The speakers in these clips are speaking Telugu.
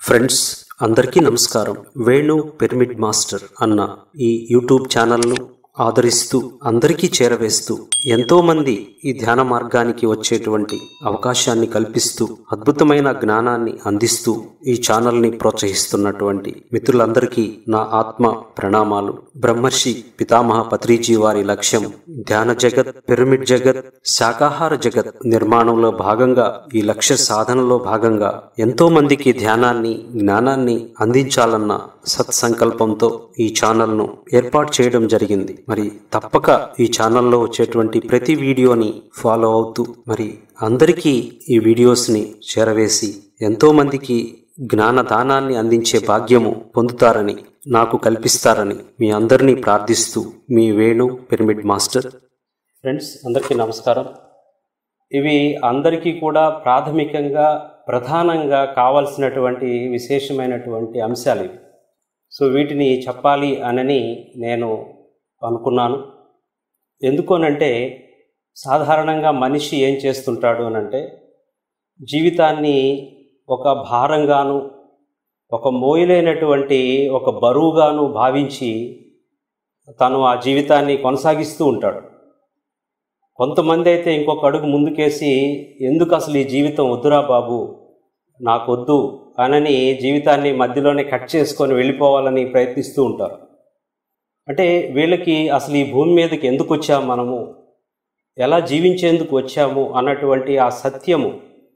ఫ్రెండ్స్ అందరికీ నమస్కారం వేణు పిరమిడ్ మాస్టర్ అన్న ఈ యూట్యూబ్ ఛానల్ను ఆదరిస్తూ అందరికీ చేరవేస్తూ ఎంతో మంది ఈ ధ్యాన మార్గానికి వచ్చేటువంటి అవకాశాన్ని కల్పిస్తూ అద్భుతమైన జ్ఞానాన్ని అందిస్తూ ఈ ఛానల్ని ప్రోత్సహిస్తున్నటువంటి మిత్రులందరికీ నా ఆత్మ ప్రణామాలు బ్రహ్మర్షి పితామహ పత్రిజీ వారి లక్ష్యం ధ్యాన జగత్ పిరమిడ్ జగత్ శాకాహార జగత్ నిర్మాణంలో భాగంగా ఈ లక్ష్య సాధనలో భాగంగా ఎంతో మందికి ధ్యానాన్ని జ్ఞానాన్ని అందించాలన్న సత్సంకల్పంతో ఈ ఛానల్ను ఏర్పాటు చేయడం జరిగింది మరి తప్పక ఈ ఛానల్లో వచ్చేటువంటి ప్రతి వీడియోని ఫాలో అవుతూ మరి అందరికీ ఈ వీడియోస్ని చేరవేసి ఎంతో మందికి జ్ఞాన దానాన్ని అందించే భాగ్యము పొందుతారని నాకు కల్పిస్తారని మీ అందరినీ ప్రార్థిస్తూ మీ వేణు పిరమిడ్ మాస్టర్ ఫ్రెండ్స్ అందరికీ నమస్కారం ఇవి అందరికీ కూడా ప్రాథమికంగా ప్రధానంగా కావాల్సినటువంటి విశేషమైనటువంటి అంశాలు ఇవి సో వీటిని చెప్పాలి అనని నేను అనుకున్నాను ఎందుకోనంటే సాధారణంగా మనిషి ఏం చేస్తుంటాడు అనంటే జీవితాన్ని ఒక భారంగాను ఒక మోయలేనటువంటి ఒక బరువుగాను భావించి తను ఆ జీవితాన్ని కొనసాగిస్తూ ఉంటాడు కొంతమంది అయితే ఇంకొక అడుగు ముందుకేసి ఎందుకు అసలు ఈ జీవితం వద్దురా బాబు నాకొద్దు అనని జీవితాన్ని మధ్యలోనే కట్ చేసుకొని వెళ్ళిపోవాలని ప్రయత్నిస్తూ ఉంటారు అంటే వీళ్ళకి అసలు ఈ భూమి మీదకి ఎందుకు వచ్చాము మనము ఎలా జీవించేందుకు వచ్చాము అన్నటువంటి ఆ సత్యము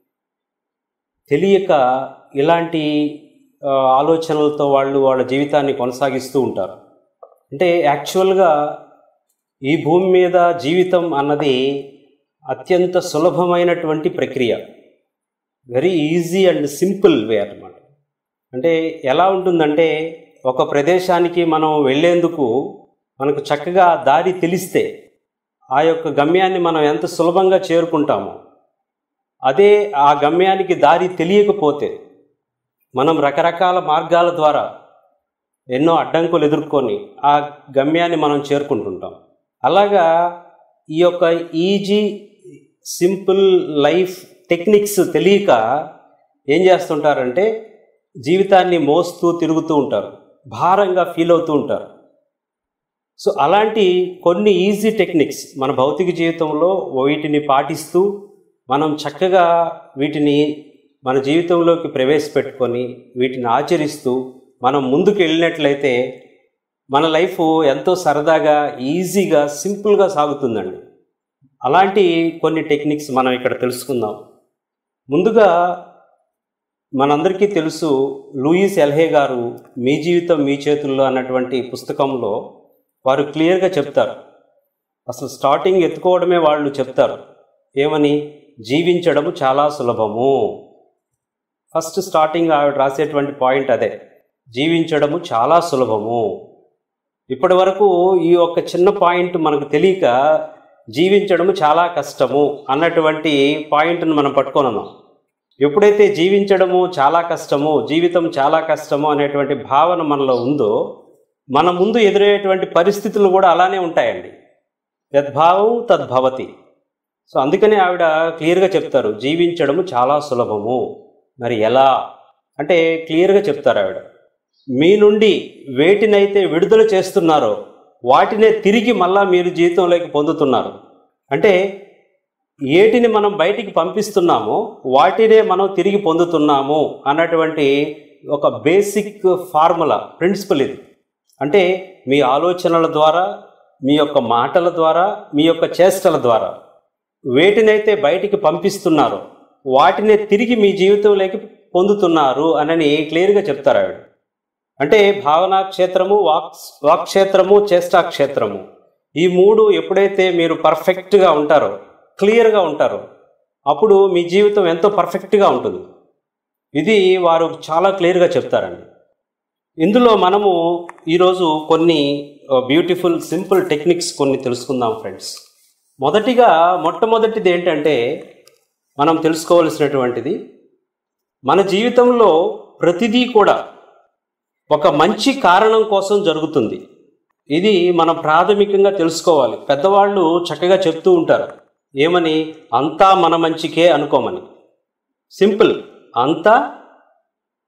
తెలియక ఇలాంటి ఆ, ఆలోచనలతో వాళ్ళు వాళ్ళ జీవితాన్ని కొనసాగిస్తూ ఉంటారు అంటే యాక్చువల్గా ఈ భూమి మీద జీవితం అన్నది అత్యంత సులభమైనటువంటి ప్రక్రియ very easy and simple way అన్నమాట అంటే ఎలా ఉంటుందంటే ఒక ప్రదేశానికి మనం వెళ్ళేందుకు మనకు చక్కగా దారి తెలిస్తే ఆ యొక్క గమ్యాన్ని మనం ఎంత సులభంగా చేరుకుంటామో అదే ఆ గమ్యానికి దారి తెలియకపోతే మనం రకరకాల మార్గాల ద్వారా ఎన్నో అడ్డంకులు ఎదుర్కొని ఆ గమ్యాన్ని మనం చేరుకుంటుంటాం అలాగా ఈ యొక్క ఈజీ సింపుల్ లైఫ్ టెక్నిక్స్ తెలియక ఏం చేస్తుంటారంటే జీవితాన్ని మోస్తూ తిరుగుతూ ఉంటారు భారంగా ఫీల్ అవుతూ ఉంటారు సో అలాంటి కొన్ని ఈజీ టెక్నిక్స్ మన భౌతిక జీవితంలో వీటిని పాటిస్తూ మనం చక్కగా వీటిని మన జీవితంలోకి ప్రవేశపెట్టుకొని వీటిని ఆచరిస్తూ మనం ముందుకు వెళ్ళినట్లయితే మన లైఫ్ ఎంతో సరదాగా ఈజీగా సింపుల్గా సాగుతుందండి అలాంటి కొన్ని టెక్నిక్స్ మనం ఇక్కడ తెలుసుకుందాం ముందుగా మనందరికీ తెలుసు లూయిస్ ఎల్హే గారు మీ జీవితం మీ చేతుల్లో అన్నటువంటి పుస్తకంలో వారు క్లియర్గా చెప్తారు అసలు స్టార్టింగ్ ఎత్తుకోవడమే వాళ్ళు చెప్తారు ఏమని జీవించడము చాలా సులభము ఫస్ట్ స్టార్టింగ్ ఆవిడ రాసేటువంటి పాయింట్ అదే జీవించడము చాలా సులభము ఇప్పటి వరకు ఈ ఒక్క చిన్న పాయింట్ మనకు తెలియక జీవించడము చాలా కష్టము అన్నటువంటి పాయింట్ను మనం పట్టుకొని ఉన్నాం ఎప్పుడైతే జీవించడము చాలా కష్టము జీవితం చాలా కష్టము అనేటువంటి భావన మనలో ఉందో మన ముందు ఎదురయ్యేటువంటి పరిస్థితులు కూడా అలానే ఉంటాయండి యద్భావం తద్భవతి సో అందుకనే ఆవిడ క్లియర్గా చెప్తారు జీవించడము చాలా సులభము మరి ఎలా అంటే క్లియర్గా చెప్తారు ఆవిడ మీ నుండి వేటినైతే విడుదల చేస్తున్నారో వాటినే తిరిగి మళ్ళా మీరు జీవితంలోకి పొందుతున్నారు అంటే ఏటిని మనం బయటికి పంపిస్తున్నామో వాటినే మనం తిరిగి పొందుతున్నాము అన్నటువంటి ఒక బేసిక్ ఫార్ములా ప్రిన్సిపల్ ఇది అంటే మీ ఆలోచనల ద్వారా మీ యొక్క మాటల ద్వారా మీ యొక్క చేష్టల ద్వారా వేటినైతే బయటికి పంపిస్తున్నారో వాటినే తిరిగి మీ జీవితంలోకి పొందుతున్నారు అనని క్లియర్గా చెప్తారు ఆవిడ అంటే భావనా క్షేత్రము వాక్ వాక్క్షేత్రము చేష్టా క్షేత్రము ఈ మూడు ఎప్పుడైతే మీరు పర్ఫెక్ట్గా ఉంటారో క్లియర్గా ఉంటారో అప్పుడు మీ జీవితం ఎంతో పర్ఫెక్ట్గా ఉంటుంది ఇది వారు చాలా క్లియర్గా చెప్తారండి ఇందులో మనము ఈరోజు కొన్ని బ్యూటిఫుల్ సింపుల్ టెక్నిక్స్ కొన్ని తెలుసుకుందాం ఫ్రెండ్స్ మొదటిగా మొట్టమొదటిది ఏంటంటే మనం తెలుసుకోవలసినటువంటిది మన జీవితంలో ప్రతిదీ కూడా ఒక మంచి కారణం కోసం జరుగుతుంది ఇది మనం ప్రాథమికంగా తెలుసుకోవాలి పెద్దవాళ్ళు చక్కగా చెప్తూ ఉంటారు ఏమని అంతా మన మంచికే అనుకోమని సింపుల్ అంతా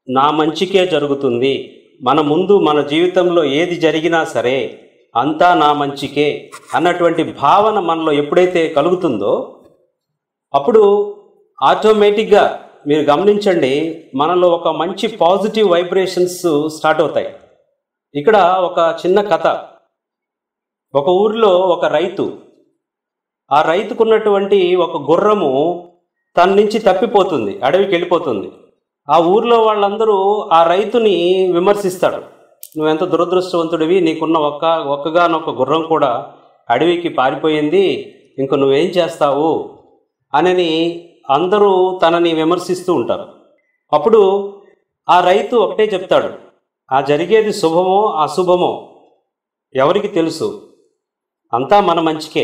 నా మంచికే జరుగుతుంది మన ముందు మన జీవితంలో ఏది జరిగినా సరే అంతా నా మంచికే అన్నటువంటి భావన మనలో ఎప్పుడైతే కలుగుతుందో అప్పుడు ఆటోమేటిక్గా మీరు గమనించండి మనలో ఒక మంచి పాజిటివ్ వైబ్రేషన్స్ స్టార్ట్ అవుతాయి ఇక్కడ ఒక చిన్న కథ ఒక ఊరిలో ఒక రైతు ఆ రైతుకున్నటువంటి ఒక గుర్రము తన నుంచి తప్పిపోతుంది అడవికి వెళ్ళిపోతుంది ఆ ఊర్లో వాళ్ళందరూ ఆ రైతుని విమర్శిస్తాడు నువ్వెంత దురదృష్టవంతుడివి నీకున్న ఒక్క ఒక్కగానొక్క గుర్రం కూడా అడవికి పారిపోయింది ఇంక నువ్వేం చేస్తావు అనని అందరూ తనని విమర్శిస్తూ ఉంటారు అప్పుడు ఆ రైతు ఒకటే చెప్తాడు ఆ జరిగేది శుభమో అశుభమో ఎవరికి తెలుసు అంతా మన మంచికే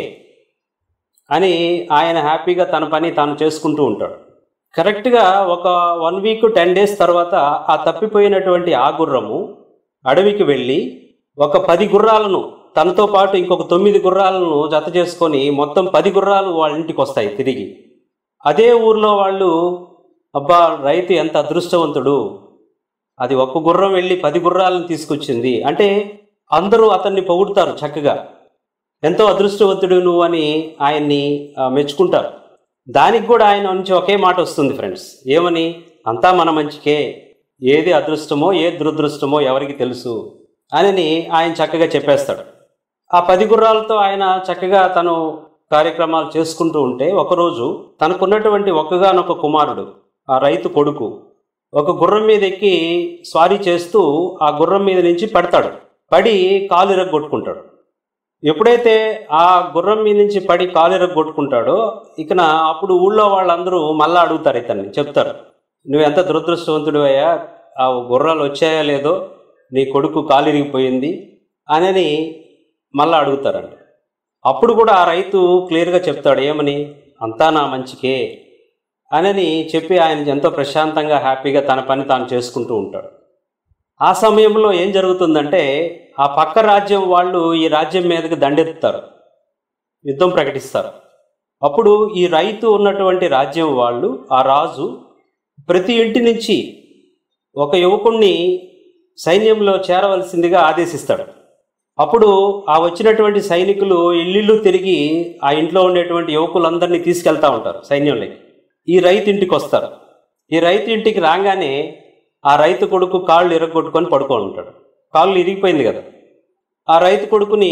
అని ఆయన హ్యాపీగా తన పని తాను చేసుకుంటూ ఉంటాడు కరెక్ట్గా ఒక వన్ వీక్ టెన్ డేస్ తర్వాత ఆ తప్పిపోయినటువంటి ఆ గుర్రము అడవికి వెళ్ళి ఒక పది గుర్రాలను తనతో పాటు ఇంకొక తొమ్మిది గుర్రాలను జత చేసుకొని మొత్తం పది గుర్రాలు వాళ్ళ ఇంటికి వస్తాయి తిరిగి అదే ఊర్లో వాళ్ళు అబ్బా రైతు ఎంత అదృష్టవంతుడు అది ఒక్క గుర్రం వెళ్ళి పది గుర్రాలను తీసుకొచ్చింది అంటే అందరూ అతన్ని పొగుడుతారు చక్కగా ఎంతో అదృష్టవంతుడు నువ్వు అని ఆయన్ని ఆ, మెచ్చుకుంటారు దానికి కూడా ఆయన నుంచి ఒకే మాట వస్తుంది ఫ్రెండ్స్ ఏమని అంతా మన మంచికే ఏది అదృష్టమో ఏది దురదృష్టమో ఎవరికి తెలుసు అని ఆయన చక్కగా చెప్పేస్తాడు ఆ పది గుర్రాలతో ఆయన చక్కగా తను కార్యక్రమాలు చేసుకుంటూ ఉంటే ఒకరోజు తనకున్నటువంటి ఒక్కగానొక కుమారుడు ఆ రైతు కొడుకు ఒక గుర్రం మీద ఎక్కి స్వారీ చేస్తూ ఆ గుర్రం మీద నుంచి పడతాడు పడి కాలు ఇరగొట్టుకుంటాడు ఎప్పుడైతే ఆ గుర్రం మీద నుంచి పడి కాలు ఇరగొట్టుకుంటాడో ఇకన అప్పుడు ఊళ్ళో వాళ్ళందరూ మళ్ళా అడుగుతారు ఇతన్ని చెప్తారు నువ్వు ఎంత దురదృష్టవంతుడు అయ్యా ఆ గుర్రాలు వచ్చాయా లేదో నీ కొడుకు కాలు ఇరిగిపోయింది అని మళ్ళా అడుగుతారండి అప్పుడు కూడా ఆ రైతు క్లియర్గా చెప్తాడు ఏమని అంతా నా మంచికే అనని చెప్పి ఆయన ఎంతో ప్రశాంతంగా హ్యాపీగా తన పని తాను చేసుకుంటూ ఉంటాడు ఆ సమయంలో ఏం జరుగుతుందంటే ఆ పక్క రాజ్యం వాళ్ళు ఈ రాజ్యం మీదకి దండెత్తుతారు యుద్ధం ప్రకటిస్తారు అప్పుడు ఈ రైతు ఉన్నటువంటి రాజ్యం వాళ్ళు ఆ రాజు ప్రతి ఇంటి నుంచి ఒక యువకుణ్ణి సైన్యంలో చేరవలసిందిగా ఆదేశిస్తాడు అప్పుడు ఆ వచ్చినటువంటి సైనికులు ఇల్లు తిరిగి ఆ ఇంట్లో ఉండేటువంటి యువకులందరినీ తీసుకెళ్తా ఉంటారు సైన్యంలోకి ఈ రైతు ఇంటికి వస్తారు ఈ రైతు ఇంటికి రాగానే ఆ రైతు కొడుకు కాళ్ళు ఇరగొట్టుకొని పడుకొని ఉంటాడు కాళ్ళు ఇరిగిపోయింది కదా ఆ రైతు కొడుకుని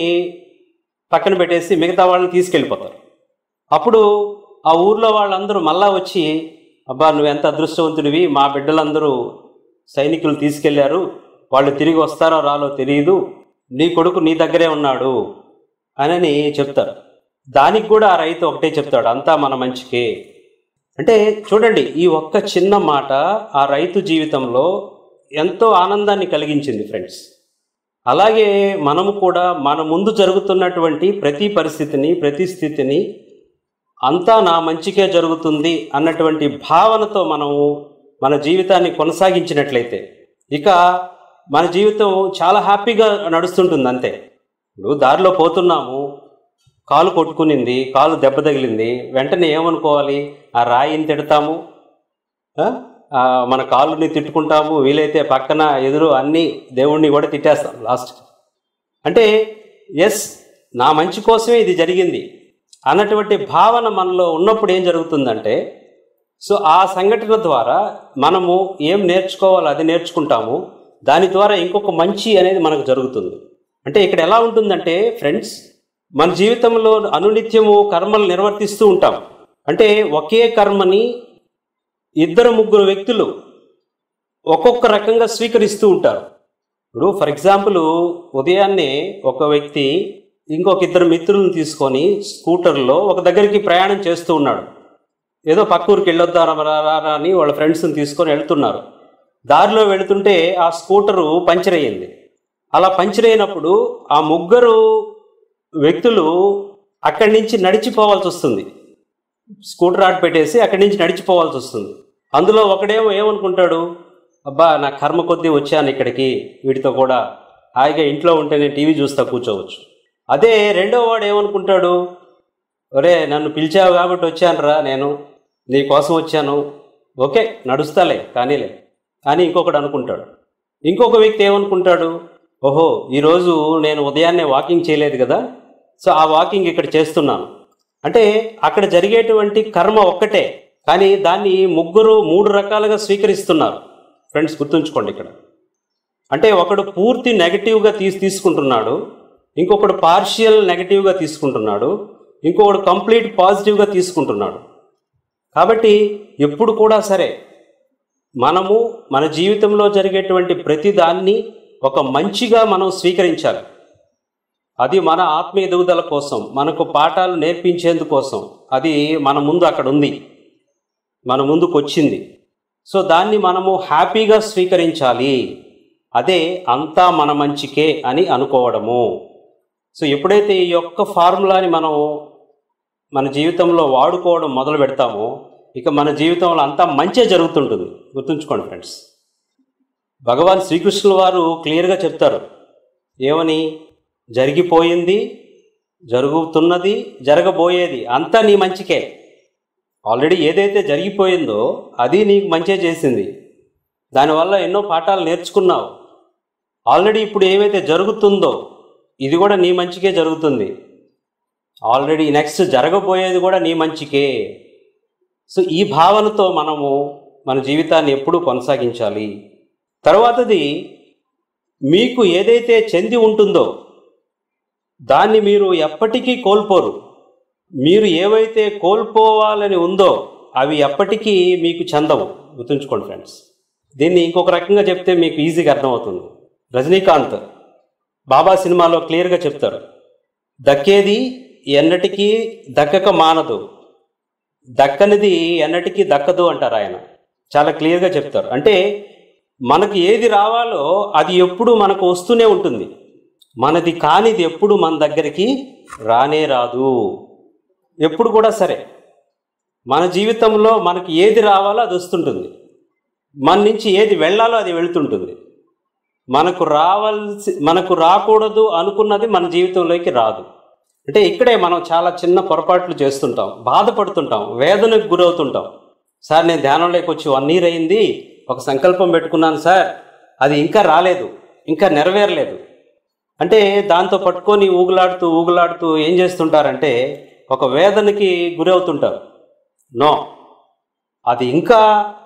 పక్కన పెట్టేసి మిగతా వాళ్ళని తీసుకెళ్ళిపోతారు అప్పుడు ఆ ఊర్లో వాళ్ళందరూ మళ్ళా వచ్చి అబ్బా నువ్వు ఎంత అదృష్టవంతుడివి మా బిడ్డలందరూ సైనికులు తీసుకెళ్లారు వాళ్ళు తిరిగి వస్తారో రాలో తెలియదు నీ కొడుకు నీ దగ్గరే ఉన్నాడు అని చెప్తారు దానికి కూడా ఆ రైతు ఒకటే చెప్తాడు అంతా మన మంచికే అంటే చూడండి ఈ ఒక్క చిన్న మాట ఆ రైతు జీవితంలో ఎంతో ఆనందాన్ని కలిగించింది ఫ్రెండ్స్ అలాగే మనము కూడా మన ముందు జరుగుతున్నటువంటి ప్రతి పరిస్థితిని ప్రతి స్థితిని అంతా నా మంచికే జరుగుతుంది అన్నటువంటి భావనతో మనము మన జీవితాన్ని కొనసాగించినట్లయితే ఇక మన జీవితం చాలా హ్యాపీగా నడుస్తుంటుంది అంతే ఇప్పుడు దారిలో పోతున్నాము కాలు కొట్టుకునింది కాలు దెబ్బ తగిలింది వెంటనే ఏమనుకోవాలి ఆ రాయిని తిడతాము ఆ? ఆ, మన కాళ్ళని తిట్టుకుంటాము వీలైతే పక్కన ఎదురు అన్ని దేవుణ్ణి కూడా తిట్టేస్తాం లాస్ట్ అంటే ఎస్ నా మంచి కోసమే ఇది జరిగింది అన్నటువంటి భావన మనలో ఉన్నప్పుడు ఏం జరుగుతుందంటే సో ఆ సంఘటన ద్వారా మనము ఏం నేర్చుకోవాలో అది నేర్చుకుంటాము దాని ద్వారా ఇంకొక మంచి అనేది మనకు జరుగుతుంది అంటే ఇక్కడ ఎలా ఉంటుందంటే ఫ్రెండ్స్ మన జీవితంలో అనునిత్యము కర్మలు నిర్వర్తిస్తూ ఉంటాం అంటే ఒకే కర్మని ఇద్దరు ముగ్గురు వ్యక్తులు ఒక్కొక్క రకంగా స్వీకరిస్తూ ఉంటారు ఇప్పుడు ఫర్ ఎగ్జాంపుల్ ఉదయాన్నే ఒక వ్యక్తి ఇంకొక ఇద్దరు మిత్రులను తీసుకొని స్కూటర్లో ఒక దగ్గరికి ప్రయాణం చేస్తూ ఉన్నాడు ఏదో పక్క ఊరికి వెళ్ళొద్దారా రా రా రా అని వాళ్ళ ఫ్రెండ్స్ని తీసుకొని వెళ్తున్నారు దారిలో వెళుతుంటే ఆ స్కూటరు పంచర్ అయ్యింది అలా పంచర్ అయినప్పుడు ఆ ముగ్గురు వ్యక్తులు అక్కడి నుంచి నడిచిపోవాల్సి వస్తుంది స్కూటర్ ఆట పెట్టేసి అక్కడి నుంచి నడిచిపోవాల్సి వస్తుంది అందులో ఒకడేమో ఏమనుకుంటాడు అబ్బా నా కర్మ కొద్దీ వచ్చాను ఇక్కడికి వీటితో కూడా హాయిగా ఇంట్లో ఉంటే నేను టీవీ చూస్తా కూర్చోవచ్చు అదే రెండో వాడు ఏమనుకుంటాడు ఒరే నన్ను పిలిచావు కాబట్టి వచ్చానురా నేను నీ కోసం వచ్చాను ఓకే నడుస్తాలే కానీలే అని ఇంకొకడు అనుకుంటాడు ఇంకొక వ్యక్తి ఏమనుకుంటాడు ఓహో ఈరోజు నేను ఉదయాన్నే వాకింగ్ చేయలేదు కదా సో ఆ వాకింగ్ ఇక్కడ చేస్తున్నాను అంటే అక్కడ జరిగేటువంటి కర్మ ఒక్కటే కానీ దాన్ని ముగ్గురు మూడు రకాలుగా స్వీకరిస్తున్నారు ఫ్రెండ్స్ గుర్తుంచుకోండి ఇక్కడ అంటే ఒకడు పూర్తి నెగటివ్గా తీసి తీసుకుంటున్నాడు ఇంకొకడు పార్షియల్ నెగటివ్గా తీసుకుంటున్నాడు ఇంకొకడు కంప్లీట్ పాజిటివ్గా తీసుకుంటున్నాడు కాబట్టి ఎప్పుడు కూడా సరే మనము మన జీవితంలో జరిగేటువంటి ప్రతి దాన్ని ఒక మంచిగా మనం స్వీకరించాలి అది మన ఆత్మ ఎదుగుదల కోసం మనకు పాఠాలు నేర్పించేందుకోసం అది మన ముందు అక్కడ ఉంది మన ముందుకు వచ్చింది సో దాన్ని మనము హ్యాపీగా స్వీకరించాలి అదే అంతా మన మంచికే అని అనుకోవడము సో ఎప్పుడైతే ఈ యొక్క ఫార్ములాని మనం మన జీవితంలో వాడుకోవడం మొదలు పెడతామో ఇక మన జీవితంలో అంతా మంచే జరుగుతుంటుంది గుర్తుంచుకోండి ఫ్రెండ్స్ భగవాన్ శ్రీకృష్ణుల వారు క్లియర్గా చెప్తారు ఏమని జరిగిపోయింది జరుగుతున్నది జరగబోయేది అంతా నీ మంచికే ఆల్రెడీ ఏదైతే జరిగిపోయిందో అది నీకు మంచే చేసింది దానివల్ల ఎన్నో పాఠాలు నేర్చుకున్నావు ఆల్రెడీ ఇప్పుడు ఏమైతే జరుగుతుందో ఇది కూడా నీ మంచికే జరుగుతుంది ఆల్రెడీ నెక్స్ట్ జరగబోయేది కూడా నీ మంచికే సో ఈ భావనతో మనము మన జీవితాన్ని ఎప్పుడూ కొనసాగించాలి తర్వాతది మీకు ఏదైతే చెంది ఉంటుందో దాన్ని మీరు ఎప్పటికీ కోల్పోరు మీరు ఏవైతే కోల్పోవాలని ఉందో అవి ఎప్పటికీ మీకు చెందవు గుర్తుంచుకోండి ఫ్రెండ్స్ దీన్ని ఇంకొక రకంగా చెప్తే మీకు ఈజీగా అర్థమవుతుంది రజనీకాంత్ బాబా సినిమాలో క్లియర్గా చెప్తారు దక్కేది ఎన్నటికీ దక్కక మానదు దక్కనిది ఎన్నటికీ దక్కదు అంటారు ఆయన చాలా క్లియర్గా చెప్తారు అంటే మనకి ఏది రావాలో అది ఎప్పుడు మనకు వస్తూనే ఉంటుంది మనది కానిది ఎప్పుడు మన దగ్గరికి రానే రాదు ఎప్పుడు కూడా సరే మన జీవితంలో మనకి ఏది రావాలో అది వస్తుంటుంది మన నుంచి ఏది వెళ్ళాలో అది వెళుతుంటుంది మనకు రావాల్సి మనకు రాకూడదు అనుకున్నది మన జీవితంలోకి రాదు అంటే ఇక్కడే మనం చాలా చిన్న పొరపాట్లు చేస్తుంటాం బాధపడుతుంటాం వేదనకు గురవుతుంటాం సార్ నేను ధ్యానంలోకి వచ్చి వన్ ఇయర్ అయింది ఒక సంకల్పం పెట్టుకున్నాను సార్ అది ఇంకా రాలేదు ఇంకా నెరవేరలేదు అంటే దాంతో పట్టుకొని ఊగులాడుతూ ఊగులాడుతూ ఏం చేస్తుంటారంటే ఒక వేదనకి గురవుతుంటారు నో అది ఇంకా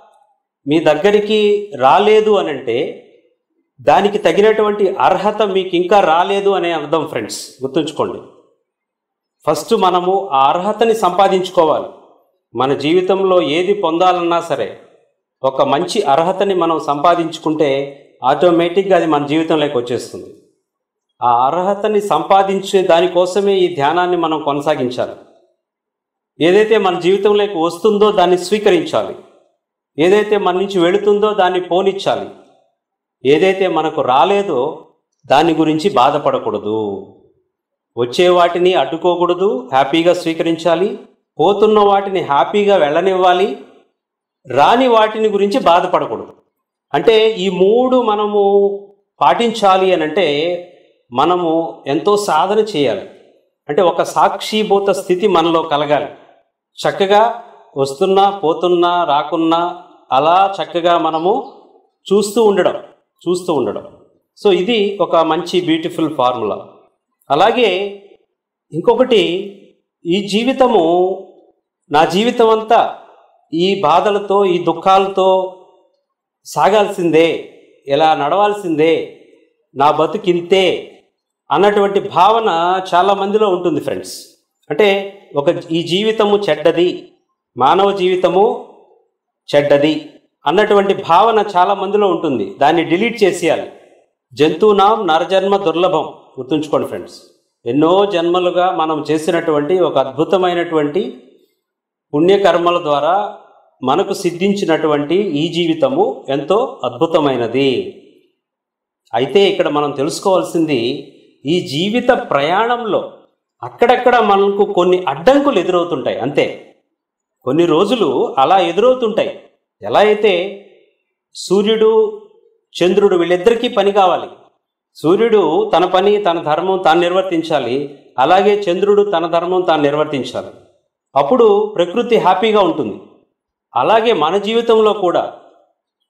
మీ దగ్గరికి రాలేదు అని అంటే దానికి తగినటువంటి అర్హత మీకు ఇంకా రాలేదు అనే అర్థం ఫ్రెండ్స్ గుర్తుంచుకోండి ఫస్ట్ మనము ఆ అర్హతని సంపాదించుకోవాలి మన జీవితంలో ఏది పొందాలన్నా సరే ఒక మంచి అర్హతని మనం సంపాదించుకుంటే ఆటోమేటిక్గా అది మన జీవితంలోకి వచ్చేస్తుంది ఆ అర్హతని సంపాదించే దానికోసమే ఈ ధ్యానాన్ని మనం కొనసాగించాలి ఏదైతే మన జీవితంలోకి వస్తుందో దాన్ని స్వీకరించాలి ఏదైతే మన నుంచి వెళుతుందో దాన్ని పోనిచ్చాలి ఏదైతే మనకు రాలేదో దాని గురించి బాధపడకూడదు వచ్చే వాటిని అడ్డుకోకూడదు హ్యాపీగా స్వీకరించాలి పోతున్న వాటిని హ్యాపీగా వెళ్ళనివ్వాలి రాని వాటిని గురించి బాధపడకూడదు అంటే ఈ మూడు మనము పాటించాలి అని అంటే మనము ఎంతో సాధన చేయాలి అంటే ఒక సాక్షిభూత స్థితి మనలో కలగాలి చక్కగా వస్తున్నా పోతున్నా రాకున్నా అలా చక్కగా మనము చూస్తూ ఉండడం చూస్తూ ఉండడం సో ఇది ఒక మంచి బ్యూటిఫుల్ ఫార్ములా అలాగే ఇంకొకటి ఈ జీవితము నా జీవితం అంతా ఈ బాధలతో ఈ దుఃఖాలతో సాగాల్సిందే ఇలా నడవాల్సిందే నా బతుకింతే అన్నటువంటి భావన చాలా మందిలో ఉంటుంది ఫ్రెండ్స్ అంటే ఒక ఈ జీవితము చెడ్డది మానవ జీవితము చెడ్డది అన్నటువంటి భావన చాలా మందిలో ఉంటుంది దాన్ని డిలీట్ చేసేయాలి జంతువునాం నరజన్మ దుర్లభం గుర్తుంచుకోండి ఫ్రెండ్స్ ఎన్నో జన్మలుగా మనం చేసినటువంటి ఒక అద్భుతమైనటువంటి పుణ్యకర్మల ద్వారా మనకు సిద్ధించినటువంటి ఈ జీవితము ఎంతో అద్భుతమైనది అయితే ఇక్కడ మనం తెలుసుకోవాల్సింది ఈ జీవిత ప్రయాణంలో అక్కడక్కడ మనకు కొన్ని అడ్డంకులు ఎదురవుతుంటాయి అంతే కొన్ని రోజులు అలా ఎదురవుతుంటాయి ఎలా అయితే సూర్యుడు చంద్రుడు వీళ్ళిద్దరికీ పని కావాలి సూర్యుడు తన పని తన ధర్మం తాను నిర్వర్తించాలి అలాగే చంద్రుడు తన ధర్మం తాను నిర్వర్తించాలి అప్పుడు ప్రకృతి హ్యాపీగా ఉంటుంది అలాగే మన జీవితంలో కూడా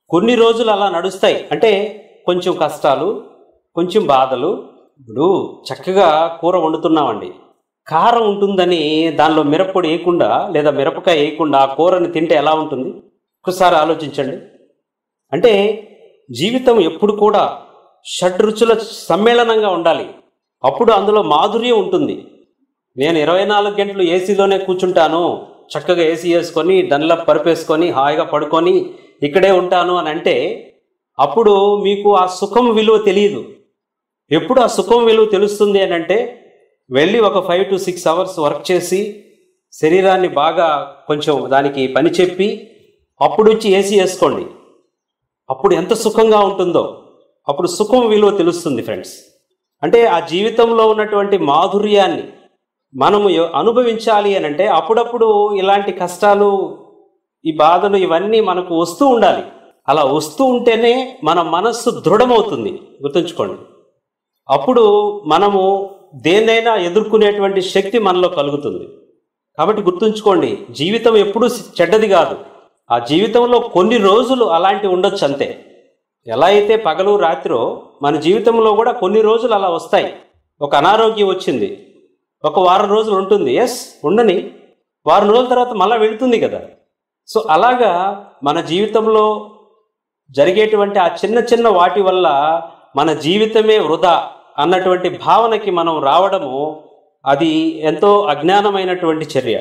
కొన్ని రోజులు అలా నడుస్తాయి అంటే కొంచెం కష్టాలు కొంచెం బాధలు ఇప్పుడు చక్కగా కూర వండుతున్నామండి కారం ఉంటుందని దానిలో మిరప్పొడి వేయకుండా లేదా మిరపకాయ వేయకుండా ఆ కూరని తింటే ఎలా ఉంటుంది ఒకసారి ఆలోచించండి అంటే జీవితం ఎప్పుడు కూడా షడ్రుచుల సమ్మేళనంగా ఉండాలి అప్పుడు అందులో మాధుర్యం ఉంటుంది నేను ఇరవై నాలుగు గంటలు ఏసీలోనే కూర్చుంటాను చక్కగా ఏసీ వేసుకొని దానిలో పరుపేసుకొని హాయిగా పడుకొని ఇక్కడే ఉంటాను అని అంటే అప్పుడు మీకు ఆ సుఖం విలువ తెలియదు ఎప్పుడు ఆ సుఖం విలువ తెలుస్తుంది అని అంటే వెళ్ళి ఒక five to six hours work చేసి శరీరాన్ని బాగా కొంచెం దానికి పని చెప్పి అప్పుడు వచ్చి ఏసీ వేసుకోండి అప్పుడు ఎంత సుఖంగా ఉంటుందో అప్పుడు సుఖం విలువ తెలుస్తుంది ఫ్రెండ్స్ అంటే ఆ జీవితంలో ఉన్నటువంటి మాధుర్యాన్ని మనము ఎ- అనుభవించాలి అని అంటే అప్పుడప్పుడు ఇలాంటి కష్టాలు ఈ బాధలు ఇవన్నీ మనకు వస్తూ ఉండాలి అలా వస్తూ ఉంటేనే మన మనస్సు దృఢమవుతుంది గుర్తుంచుకోండి అప్పుడు మనము దేన్నైనా ఎదుర్కొనేటువంటి శక్తి మనలో కలుగుతుంది కాబట్టి గుర్తుంచుకోండి జీవితం ఎప్పుడూ చెడ్డది కాదు ఆ జీవితంలో కొన్ని రోజులు అలాంటి ఉండొచ్చు అంతే ఎలా అయితే పగలు రాత్రో మన జీవితంలో కూడా కొన్ని రోజులు అలా వస్తాయి ఒక అనారోగ్యం వచ్చింది ఒక వారం రోజులు ఉంటుంది ఎస్ ఉండని వారం రోజుల తర్వాత మళ్ళీ వెళుతుంది కదా సో అలాగా మన జీవితంలో జరిగేటువంటి ఆ చిన్న చిన్న వాటి వల్ల మన జీవితమే వృధా అన్నటువంటి భావనకి మనం రావడము అది ఎంతో అజ్ఞానమైనటువంటి చర్య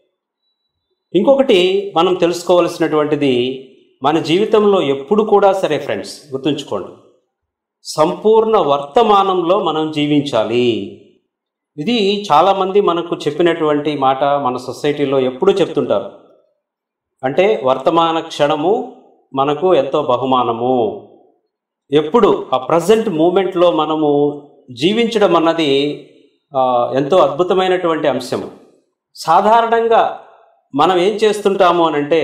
ఇంకొకటి మనం తెలుసుకోవలసినటువంటిది మన జీవితంలో ఎప్పుడు కూడా సరే ఫ్రెండ్స్ గుర్తుంచుకోండి సంపూర్ణ వర్తమానంలో మనం జీవించాలి ఇది చాలామంది మనకు చెప్పినటువంటి మాట మన సొసైటీలో ఎప్పుడూ చెప్తుంటారు అంటే వర్తమాన క్షణము మనకు ఎంతో బహుమానము ఎప్పుడు ఆ ప్రజెంట్ మూమెంట్లో మనము జీవించడం అన్నది ఆ, ఎంతో అద్భుతమైనటువంటి అంశము సాధారణంగా మనం ఏం చేస్తుంటాము అని అంటే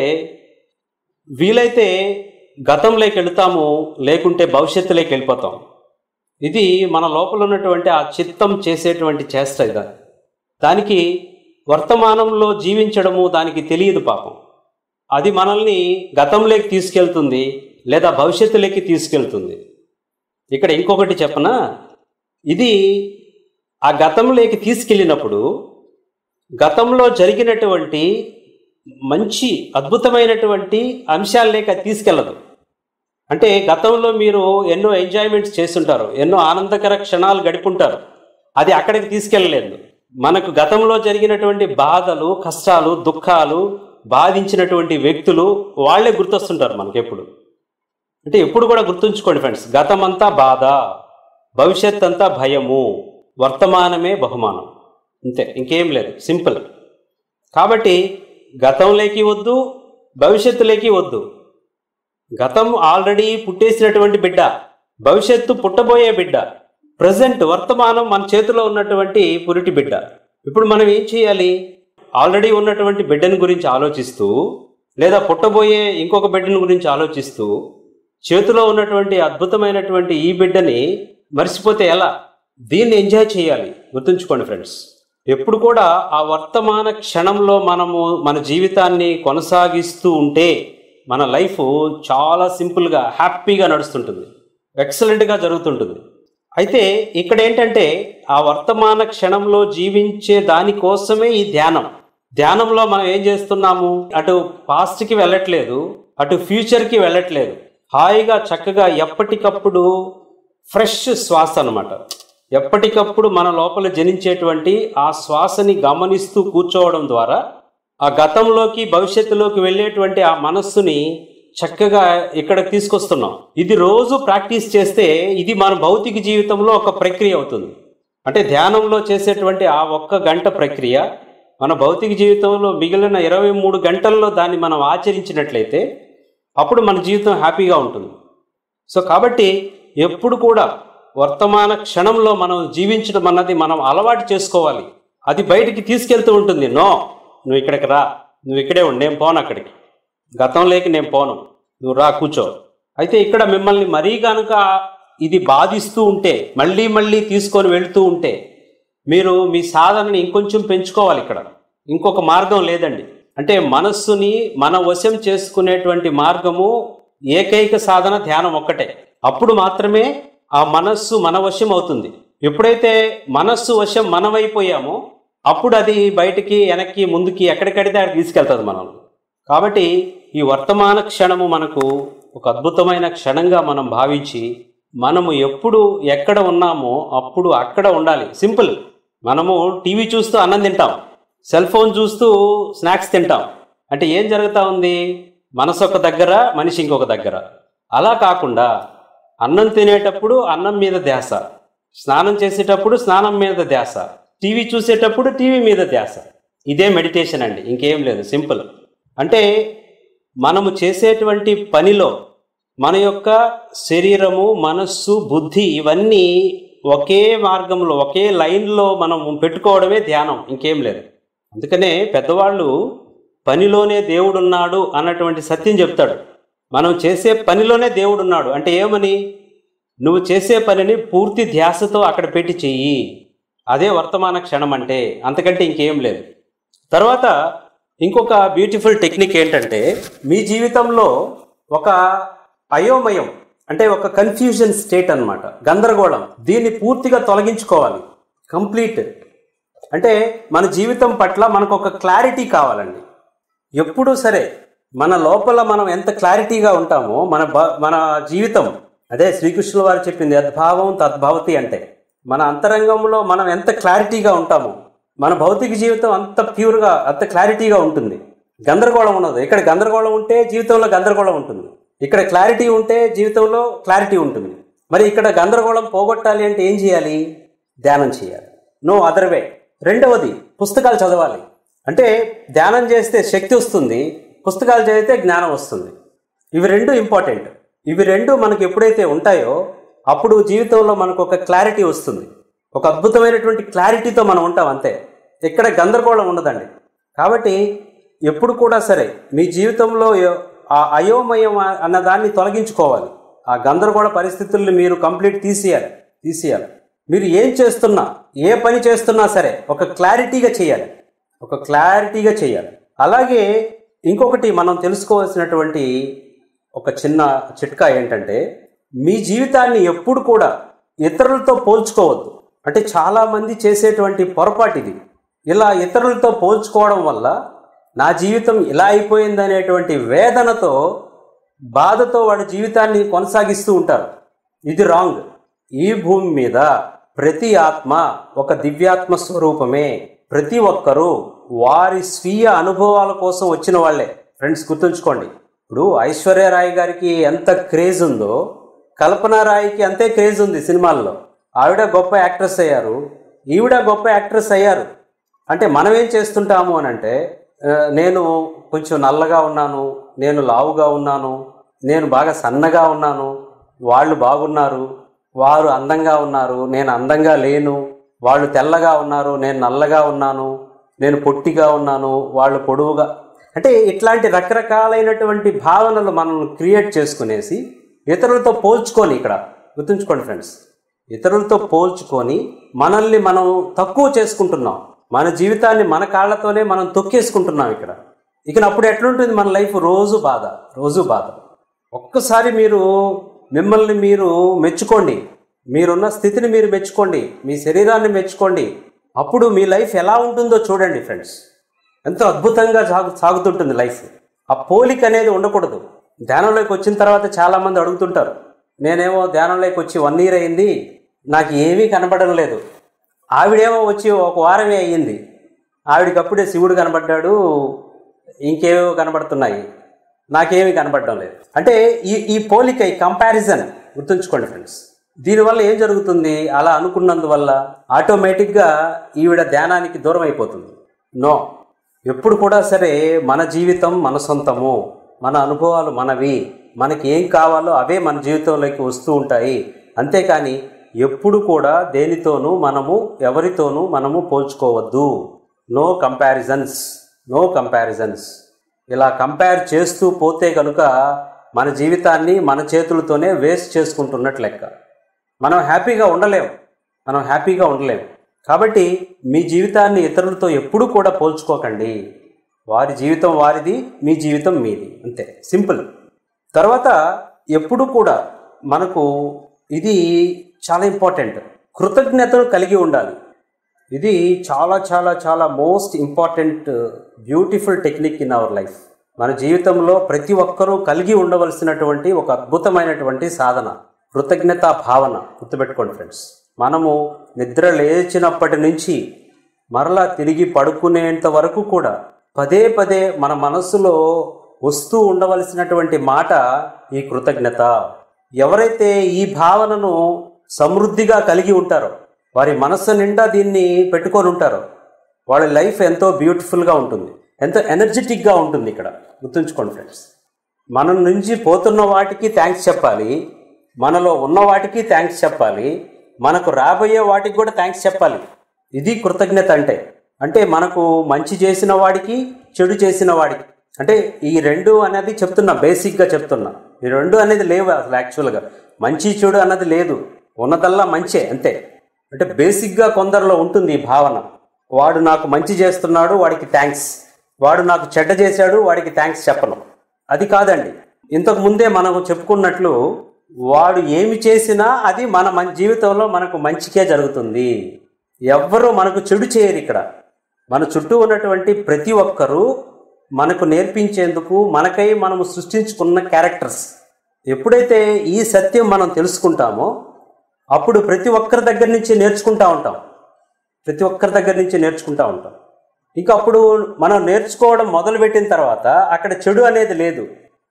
వీలైతే గతంలోకి వెళుతాము లేకుంటే భవిష్యత్తులోకి వెళ్ళిపోతాం ఇది మన లోపల ఉన్నటువంటి ఆ చిత్తం చేసేటువంటి చేష్ట ఇది దానికి వర్తమానంలో జీవించడము దానికి తెలియదు పాపం అది మనల్ని గతంలోకి తీసుకెళ్తుంది లేదా భవిష్యత్తులోకి తీసుకెళ్తుంది ఇక్కడ ఇంకొకటి చెప్పనా ఇది ఆ గతంలోకి తీసుకెళ్ళినప్పుడు గతంలో జరిగినటువంటి మంచి అద్భుతమైనటువంటి అంశాలలోకి అది తీసుకెళ్ళదు అంటే గతంలో మీరు ఎన్నో ఎంజాయ్మెంట్స్ చేస్తుంటారు ఎన్నో ఆనందకర క్షణాలు గడిపుంటారు అది అక్కడికి తీసుకెళ్ళలేదు మనకు గతంలో జరిగినటువంటి బాధలు కష్టాలు దుఃఖాలు బాధించినటువంటి వ్యక్తులు వాళ్ళే గుర్తొస్తుంటారు మనకి ఎప్పుడు అంటే ఎప్పుడు కూడా గుర్తుంచుకోండి ఫ్రెండ్స్ గతమంతా బాధ భవిష్యత్ అంతా భయము వర్తమానమే బహుమానం అంతే ఇంకేం లేదు సింపుల్ కాబట్టి గతంలోకి వద్దు భవిష్యత్తులోకి వద్దు గతం ఆల్రెడీ పుట్టేసినటువంటి బిడ్డ భవిష్యత్తు పుట్టబోయే బిడ్డ ప్రజెంట్ వర్తమానం మన చేతిలో ఉన్నటువంటి పురిటి బిడ్డ ఇప్పుడు మనం ఏం చేయాలి ఆల్రెడీ ఉన్నటువంటి బిడ్డని గురించి ఆలోచిస్తూ లేదా పుట్టబోయే ఇంకొక బిడ్డని గురించి ఆలోచిస్తూ చేతిలో ఉన్నటువంటి అద్భుతమైనటువంటి ఈ బిడ్డని మర్చిపోతే ఎలా దీన్ని ఎంజాయ్ చేయాలి గుర్తుంచుకోండి ఫ్రెండ్స్ ఎప్పుడు కూడా ఆ వర్తమాన క్షణంలో మనము మన జీవితాన్ని కొనసాగిస్తూ ఉంటే మన లైఫ్ చాలా సింపుల్గా హ్యాపీగా నడుస్తుంటుంది ఎక్సలెంట్గా జరుగుతుంటుంది అయితే ఇక్కడ ఏంటంటే ఆ వర్తమాన క్షణంలో జీవించే దానికోసమే ఈ ధ్యానం ధ్యానంలో మనం ఏం చేస్తున్నాము అటు పాస్ట్కి వెళ్ళట్లేదు అటు ఫ్యూచర్కి వెళ్ళట్లేదు హాయిగా చక్కగా ఎప్పటికప్పుడు ఫ్రెష్ శ్వాస అన్నమాట ఎప్పటికప్పుడు మన లోపల జనించేటువంటి ఆ శ్వాసని గమనిస్తూ కూర్చోవడం ద్వారా ఆ గతంలోకి భవిష్యత్తులోకి వెళ్ళేటువంటి ఆ మనస్సుని చక్కగా ఇక్కడ తీసుకొస్తున్నాం ఇది రోజు ప్రాక్టీస్ చేస్తే ఇది మన భౌతిక జీవితంలో ఒక ప్రక్రియ అవుతుంది అంటే ధ్యానంలో చేసేటువంటి ఆ ఒక్క గంట ప్రక్రియ మన భౌతిక జీవితంలో మిగిలిన ఇరవై మూడు గంటల్లో దాన్ని మనం ఆచరించినట్లయితే అప్పుడు మన జీవితం హ్యాపీగా ఉంటుంది సో కాబట్టి ఎప్పుడు కూడా వర్తమాన క్షణంలో మనం జీవించడం అన్నది మనం అలవాటు చేసుకోవాలి అది బయటికి తీసుకెళ్తూ ఉంటుంది నో నువ్వు ఇక్కడికి రా నువ్వు ఇక్కడే ఉండు నేను పోను అక్కడికి గతంలోకి నేను పోను నువ్వు రా కూర్చో అయితే ఇక్కడ మిమ్మల్ని మరీ కనుక ఇది బాధిస్తూ ఉంటే మళ్ళీ మళ్ళీ తీసుకొని వెళ్తూ ఉంటే మీరు మీ సాధనని ఇంకొంచెం పెంచుకోవాలి ఇక్కడ ఇంకొక మార్గం లేదండి అంటే మనస్సుని మన వశం చేసుకునేటువంటి మార్గము ఏకైక సాధన ధ్యానం ఒక్కటే అప్పుడు మాత్రమే ఆ మనస్సు మన వశం అవుతుంది ఎప్పుడైతే మనస్సు వశం మనమైపోయామో అప్పుడు అది బయటికి వెనక్కి ముందుకి ఎక్కడికడితే అక్కడ తీసుకెళ్తుంది మనం కాబట్టి ఈ వర్తమాన క్షణము మనకు ఒక అద్భుతమైన క్షణంగా మనం భావించి మనము ఎప్పుడు ఎక్కడ ఉన్నామో అప్పుడు అక్కడ ఉండాలి సింపుల్ మనము టీవీ చూస్తూ అన్నం తింటాం సెల్ ఫోన్ చూస్తూ స్నాక్స్ తింటాం అంటే ఏం జరుగుతూ ఉంది మనసు ఒక దగ్గర మనిషి ఇంకొక దగ్గర అలా కాకుండా అన్నం తినేటప్పుడు అన్నం మీద ధ్యాస స్నానం చేసేటప్పుడు స్నానం మీద ధ్యాస టీవీ చూసేటప్పుడు టీవీ మీద ధ్యాస ఇదే మెడిటేషన్ అండి ఇంకేం లేదు సింపుల్ అంటే మనము చేసేటువంటి పనిలో మన యొక్క శరీరము మనస్సు బుద్ధి ఇవన్నీ ఒకే మార్గంలో ఒకే లైన్లో మనం పెట్టుకోవడమే ధ్యానం ఇంకేం లేదు అందుకనే పెద్దవాళ్ళు పనిలోనే దేవుడున్నాడు అన్నటువంటి సత్యం చెప్తాడు మనం చేసే పనిలోనే దేవుడున్నాడు అంటే ఏమని నువ్వు చేసే పనిని పూర్తి ధ్యాసతో అక్కడ పెట్టి చెయ్యి అదే వర్తమాన క్షణం అంటే అంతకంటే ఇంకేం లేదు తర్వాత ఇంకొక బ్యూటిఫుల్ టెక్నిక్ ఏంటంటే మీ జీవితంలో ఒక అయోమయం అంటే ఒక కన్ఫ్యూజన్ స్టేట్ అన్నమాట గందరగోళం దీన్ని పూర్తిగా తొలగించుకోవాలి కంప్లీట్ అంటే మన జీవితం పట్ల మనకు ఒక క్లారిటీ కావాలండి ఎప్పుడూ సరే మన లోపల మనం ఎంత క్లారిటీగా ఉంటామో మన బ మన జీవితం అదే శ్రీకృష్ణుల వారు చెప్పింది యద్భావం తద్భవతి అంటే మన అంతరంగంలో మనం ఎంత క్లారిటీగా ఉంటామో మన భౌతిక జీవితం అంత ప్యూర్గా అంత క్లారిటీగా ఉంటుంది గందరగోళం ఉండదు ఇక్కడ గందరగోళం ఉంటే జీవితంలో గందరగోళం ఉంటుంది ఇక్కడ క్లారిటీ ఉంటే జీవితంలో క్లారిటీ ఉంటుంది మరి ఇక్కడ గందరగోళం పోగొట్టాలి అంటే ఏం చేయాలి ధ్యానం చేయాలి నో అదర్ వే రెండవది పుస్తకాలు చదవాలి అంటే ధ్యానం చేస్తే శక్తి వస్తుంది పుస్తకాలు చదివితే జ్ఞానం వస్తుంది ఇవి రెండు ఇంపార్టెంట్ ఇవి రెండు మనకు ఎప్పుడైతే ఉంటాయో అప్పుడు జీవితంలో మనకు ఒక క్లారిటీ వస్తుంది ఒక అద్భుతమైనటువంటి క్లారిటీతో మనం ఉంటాం అంతే ఇక్కడ గందరగోళం ఉండదండి కాబట్టి ఎప్పుడు కూడా సరే మీ జీవితంలో ఎ- ఆ అయోమయం అన్న దాన్ని తొలగించుకోవాలి ఆ గందరగోళ పరిస్థితుల్ని మీరు కంప్లీట్ తీసేయాలి తీసేయాలి మీరు ఏం చేస్తున్నా ఏ పని చేస్తున్నా సరే ఒక క్లారిటీగా చేయాలి ఒక క్లారిటీగా చేయాలి అలాగే ఇంకొకటి మనం తెలుసుకోవాల్సినటువంటి ఒక చిన్న చిట్కా ఏంటంటే మీ జీవితాన్ని ఎప్పుడు కూడా ఇతరులతో పోల్చుకోవద్దు అంటే చాలామంది చేసేటువంటి పొరపాటు ఇది ఇలా ఇతరులతో పోల్చుకోవడం వల్ల నా జీవితం ఇలా అయిపోయింది అనేటువంటి వేదనతో బాధతో వాడి జీవితాన్ని కొనసాగిస్తూ ఉంటారు ఇది రాంగ్ ఈ భూమి మీద ప్రతి ఆత్మ ఒక దివ్యాత్మ స్వరూపమే ప్రతి ఒక్కరూ వారి స్వీయ అనుభవాల కోసం వచ్చిన వాళ్ళే ఫ్రెండ్స్ గుర్తుంచుకోండి ఇప్పుడు ఐశ్వర్యరాయ్ గారికి ఎంత క్రేజ్ ఉందో కల్పన రాయ్కి అంతే క్రేజ్ ఉంది సినిమాల్లో ఆవిడ గొప్ప యాక్ట్రెస్ అయ్యారు ఈవిడ గొప్ప యాక్ట్రెస్ అయ్యారు అంటే మనం ఏం చేస్తుంటాము అని అంటే ఆ, నేను కొంచెం నల్లగా ఉన్నాను నేను లావుగా ఉన్నాను నేను బాగా సన్నగా ఉన్నాను వాళ్ళు బాగున్నారు వారు అందంగా ఉన్నారు నేను అందంగా లేను వాళ్ళు తెల్లగా ఉన్నారు నేను నల్లగా ఉన్నాను నేను పొట్టిగా ఉన్నాను వాళ్ళు పొడవుగా అంటే ఇట్లాంటి రకరకాలైనటువంటి భావనలు మనం క్రియేట్ చేసుకునేసి ఇతరులతో పోల్చుకొని ఇక్కడ గుర్తుంచుకోండి ఫ్రెండ్స్ ఇతరులతో పోల్చుకొని మనల్ని మనం తక్కువ చేసుకుంటున్నాం మన జీవితాన్ని మన కాళ్ళతోనే మనం తొక్కేసుకుంటున్నాం ఇక్కడ ఇక అప్పుడు ఎట్లుంటుంది మన లైఫ్ రోజు బాధ రోజు బాధ ఒక్కసారి మీరు మిమ్మల్ని మీరు మెచ్చుకోండి మీరున్న స్థితిని మీరు మెచ్చుకోండి మీ శరీరాన్ని మెచ్చుకోండి అప్పుడు మీ లైఫ్ ఎలా ఉంటుందో చూడండి ఫ్రెండ్స్ ఎంతో అద్భుతంగా సాగు సాగుతుంటుంది లైఫ్ ఆ పోలిక అనేది ఉండకూడదు ధ్యానంలోకి వచ్చిన తర్వాత చాలామంది అడుగుతుంటారు నేనేమో ధ్యానంలోకి వచ్చి వన్ ఇయర్ అయింది నాకు ఏమీ కనపడడం లేదు ఆవిడేమో వచ్చి ఒక వారమే అయ్యింది ఆవిడకి అప్పుడే శివుడు కనబడ్డాడు ఇంకేవో కనబడుతున్నాయి నాకేమీ కనబడడం లేదు అంటే ఈ ఈ పోలిక ఈ కంపారిజన్ గుర్తుంచుకోండి ఫ్రెండ్స్ దీనివల్ల ఏం జరుగుతుంది అలా అనుకున్నందువల్ల ఆటోమేటిక్గా ఈవిడ ధ్యానానికి దూరం అయిపోతుంది నో ఎప్పుడు కూడా సరే మన జీవితం మన సొంతము మన అనుభవాలు మనవి మనకి ఏం కావాలో అవే మన జీవితంలోకి వస్తూ ఉంటాయి అంతేకాని ఎప్పుడు కూడా దేనితోనూ మనము ఎవరితోనూ మనము పోల్చుకోవద్దు నో కంపారిజన్స్ నో కంపారిజన్స్ ఇలా కంపేర్ చేస్తూ పోతే కనుక మన జీవితాన్ని మన చేతులతోనే వేస్ట్ చేసుకుంటున్నట్లు లెక్క మనం హ్యాపీగా ఉండలేం మనం హ్యాపీగా ఉండలేం కాబట్టి మీ జీవితాన్ని ఇతరులతో ఎప్పుడూ కూడా పోల్చుకోకండి వారి జీవితం వారిది మీ జీవితం మీది అంతే సింపుల్ తర్వాత ఎప్పుడు కూడా మనకు ఇది చాలా ఇంపార్టెంట్ కృతజ్ఞతను కలిగి ఉండాలి ఇది చాలా చాలా చాలా most important beautiful technique in our life మన జీవితంలో ప్రతి ఒక్కరూ కలిగి ఉండవలసినటువంటి ఒక అద్భుతమైనటువంటి సాధన కృతజ్ఞతా భావన గుర్తుపెట్టుకోండి ఫ్రెండ్స్ మనము నిద్ర లేచినప్పటి నుంచి మరలా తిరిగి పడుకునేంత వరకు కూడా పదే పదే మన మనస్సులో వస్తూ ఉండవలసినటువంటి మాట ఈ కృతజ్ఞత ఎవరైతే ఈ భావనను సమృద్ధిగా కలిగి ఉంటారో వారి మనస్సు నిండా దీన్ని పెట్టుకొని ఉంటారో వాళ్ళ లైఫ్ ఎంతో బ్యూటిఫుల్గా ఉంటుంది ఎంతో ఎనర్జెటిక్గా ఉంటుంది ఇక్కడ గుర్తుంచుకోండి ఫ్రెండ్స్ మన నుంచి పోతున్న వాటికి థ్యాంక్స్ చెప్పాలి మనలో ఉన్న వాటికి థ్యాంక్స్ చెప్పాలి మనకు రాబోయే వాటికి కూడా థ్యాంక్స్ చెప్పాలి ఇది కృతజ్ఞత అంటే అంటే మనకు మంచి చేసిన వాడికి చెడు చేసిన వాడికి అంటే ఈ రెండు అనేది చెప్తున్నా బేసిక్గా చెప్తున్నా ఈ రెండు అనేది లేవు అసలు యాక్చువల్గా మంచి చెడు అన్నది లేదు ఉన్నదల్లా మంచే అంతే అంటే బేసిక్గా కొందరిలో ఉంటుంది ఈ భావన వాడు నాకు మంచి చేస్తున్నాడు వాడికి థ్యాంక్స్ వాడు నాకు చెడ్డ చేశాడు వాడికి థ్యాంక్స్ చెప్పను అది కాదండి ఇంతకు ముందే మనం చెప్పుకున్నట్లు వాడు ఏమి చేసినా అది మన మన జీవితంలో మనకు మంచికే జరుగుతుంది ఎవ్వరూ మనకు చెడు చేయరు ఇక్కడ మన చుట్టూ ఉన్నటువంటి ప్రతి ఒక్కరూ మనకు నేర్పించేందుకు మనకై మనము సృష్టించుకున్న క్యారెక్టర్స్ ఎప్పుడైతే ఈ సత్యం మనం తెలుసుకుంటామో అప్పుడు ప్రతి ఒక్కరి దగ్గర నుంచి నేర్చుకుంటా ఉంటాం ప్రతి ఒక్కరి దగ్గర నుంచి నేర్చుకుంటా ఉంటాం ఇంకా అప్పుడు మనం నేర్చుకోవడం మొదలుపెట్టిన తర్వాత అక్కడ చెడు అనేది లేదు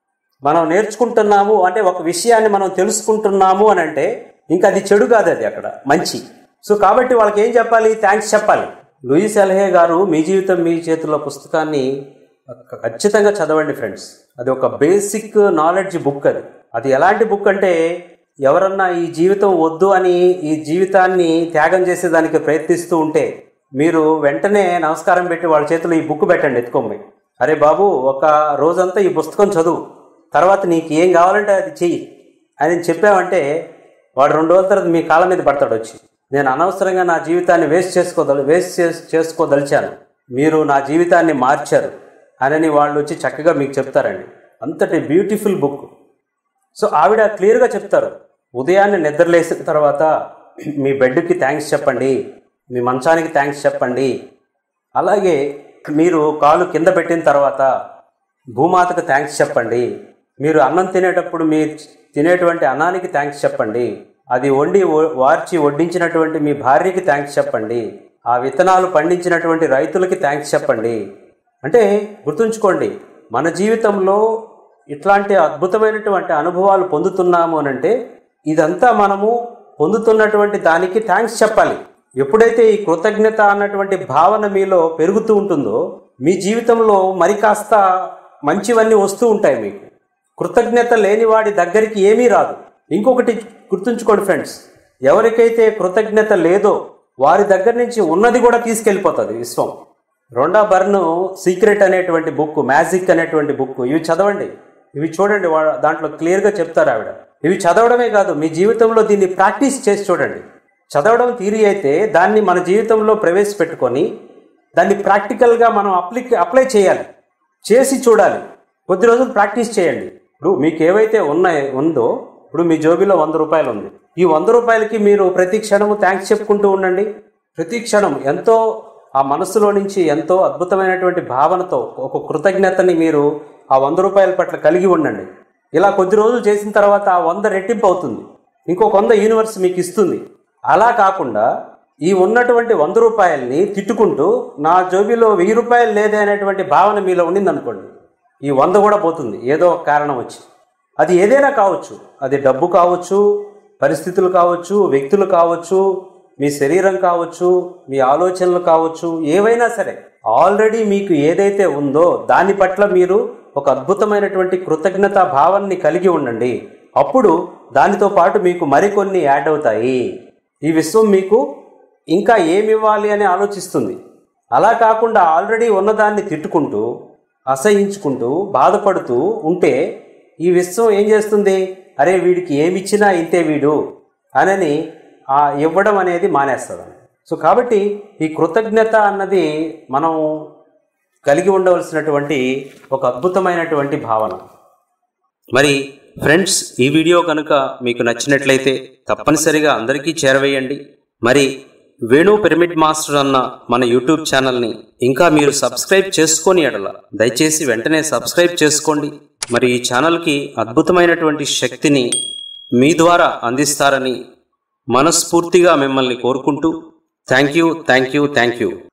మనం నేర్చుకుంటున్నాము అంటే ఒక విషయాన్ని మనం తెలుసుకుంటున్నాము అని అంటే ఇంకా అది చెడు కాదు అది అక్కడ మంచి సో కాబట్టి వాళ్ళకి ఏం చెప్పాలి థ్యాంక్స్ చెప్పాలి లూయిస్ ఎల్హే గారు మీ జీవితం మీ చేతిలో పుస్తకాన్ని ఖచ్చితంగా చదవండి ఫ్రెండ్స్ అది ఒక బేసిక్ నాలెడ్జ్ బుక్ అది అది ఎలాంటి బుక్ అంటే ఎవరన్నా ఈ జీవితం వద్దు అని ఈ జీవితాన్ని త్యాగం చేసేదానికి ప్రయత్నిస్తూ ఉంటే మీరు వెంటనే నమస్కారం పెట్టి వాళ్ళ చేతిలో ఈ బుక్ పెట్టండి ఎత్తుకోండి అరే బాబు ఒక రోజంతా ఈ పుస్తకం చదువు తర్వాత నీకు ఏం కావాలంటే అది చెయ్యి అని చెప్పామంటే వాడు రెండు రోజుల తర్వాత మీ కాళ్ళ మీద పడతాడు వచ్చి నేను అనవసరంగా నా జీవితాన్ని వేస్ట్ చేసుకోదలు వేస్ట్ చేస్- చేసుకోదలిచాను మీరు నా జీవితాన్ని మార్చారు అని వాళ్ళు వచ్చి చక్కగా మీకు చెప్తారండి అంతటి బ్యూటిఫుల్ బుక్ సో ఆవిడ క్లియర్గా చెప్తారు ఉదయాన్నే నిద్రలేసిన తర్వాత మీ బెడ్కి థ్యాంక్స్ చెప్పండి మీ మంచానికి థ్యాంక్స్ చెప్పండి అలాగే మీరు కాలు కింద పెట్టిన తర్వాత భూమాతకు థ్యాంక్స్ చెప్పండి మీరు అన్నం తినేటప్పుడు మీ తినేటువంటి అన్నానికి థ్యాంక్స్ చెప్పండి అది వండి వ- వార్చి వడ్డించినటువంటి మీ భార్యకి థ్యాంక్స్ చెప్పండి ఆ విత్తనాలు పండించినటువంటి రైతులకి థ్యాంక్స్ చెప్పండి అంటే గుర్తుంచుకోండి మన జీవితంలో ఇట్లాంటి అద్భుతమైనటువంటి అనుభవాలు పొందుతున్నాము అని అంటే ఇదంతా మనము పొందుతున్నటువంటి దానికి థ్యాంక్స్ చెప్పాలి ఎప్పుడైతే ఈ కృతజ్ఞత అన్నటువంటి భావన మీలో పెరుగుతూ ఉంటుందో మీ జీవితంలో మరి కాస్త మంచివన్నీ వస్తూ ఉంటాయి మీకు కృతజ్ఞత లేని వాడి దగ్గరికి ఏమీ రాదు ఇంకొకటి గుర్తుంచుకోండి ఫ్రెండ్స్ ఎవరికైతే కృతజ్ఞత లేదో వారి దగ్గర నుంచి ఉన్నది కూడా తీసుకెళ్ళిపోతుంది విశ్వం రొండా బర్న్ సీక్రెట్ అనేటువంటి బుక్ మ్యాజిక్ అనేటువంటి బుక్ ఇవి చదవండి ఇవి చూడండి వా- దాంట్లో క్లియర్గా చెప్తారు ఆవిడ ఇవి చదవడమే కాదు మీ జీవితంలో దీన్ని ప్రాక్టీస్ చేసి చూడండి చదవడం తీరి అయితే దాన్ని మన జీవితంలో ప్రవేశపెట్టుకొని దాన్ని ప్రాక్టికల్గా మనం అప్లై అప్లై చేయాలి చేసి చూడాలి కొద్ది రోజులు ప్రాక్టీస్ చేయండి ఇప్పుడు మీకు ఏవైతే ఉన్నాయి ఉందో ఇప్పుడు మీ జోబీలో వంద రూపాయలు ఉంది ఈ వంద రూపాయలకి మీరు ప్రతి క్షణము థ్యాంక్స్ చెప్పుకుంటూ ఉండండి ప్రతి క్షణం ఎంతో ఆ మనసులో నుంచి ఎంతో అద్భుతమైనటువంటి భావనతో ఒక కృతజ్ఞతని మీరు ఆ వంద రూపాయల పట్ల కలిగి ఉండండి ఇలా కొద్ది రోజులు చేసిన తర్వాత ఆ వంద రెట్టింపు అవుతుంది ఇంకొక వంద యూనివర్స్ మీకు ఇస్తుంది అలా కాకుండా ఈ ఉన్నటువంటి వంద రూపాయల్ని తిట్టుకుంటూ నా జోబీలో వెయ్యి రూపాయలు లేదే అనేటువంటి భావన మీలో ఉండిందనుకోండి ఈ వంద కూడా పోతుంది ఏదో ఒక కారణం వచ్చి అది ఏదైనా కావచ్చు అది డబ్బు కావచ్చు పరిస్థితులు కావచ్చు వ్యక్తులు కావచ్చు మీ శరీరం కావచ్చు మీ ఆలోచనలు కావచ్చు ఏవైనా సరే ఆల్రెడీ మీకు ఏదైతే ఉందో దాని పట్ల మీరు ఒక అద్భుతమైనటువంటి కృతజ్ఞత భావాన్ని కలిగి ఉండండి అప్పుడు దానితో పాటు మీకు మరికొన్ని యాడ్ అవుతాయి ఈ విశ్వం మీకు ఇంకా ఏమి ఇవ్వాలి అని ఆలోచిస్తుంది అలా కాకుండా ఆల్రెడీ ఉన్నదాన్ని తిట్టుకుంటూ అసహించుకుంటూ బాధపడుతూ ఉంటే ఈ విశ్వం ఏం చేస్తుంది అరే వీడికి ఏమిచ్చినా ఇంతే వీడు అనని ఆ ఇవ్వడం అనేది మానేస్తుంది సో కాబట్టి ఈ కృతజ్ఞత అన్నది మనం కలిగి ఉండవలసినటువంటి ఒక అద్భుతమైనటువంటి భావన మరి ఫ్రెండ్స్ ఈ వీడియో కనుక మీకు నచ్చినట్లయితే తప్పనిసరిగా అందరికీ చేరవేయండి మరి వేణు పిరమిడ్ మాస్టర్ అన్న మన యూట్యూబ్ ఛానల్ని ఇంకా మీరు సబ్స్క్రైబ్ చేసుకొని ఎడల దయచేసి వెంటనే సబ్స్క్రైబ్ చేసుకోండి మరి ఈ ఛానల్కి అద్భుతమైనటువంటి శక్తిని మీ ద్వారా అందిస్తారని మనస్ఫూర్తిగా మిమ్మల్ని కోరుకుంటూ thank you thank you thank you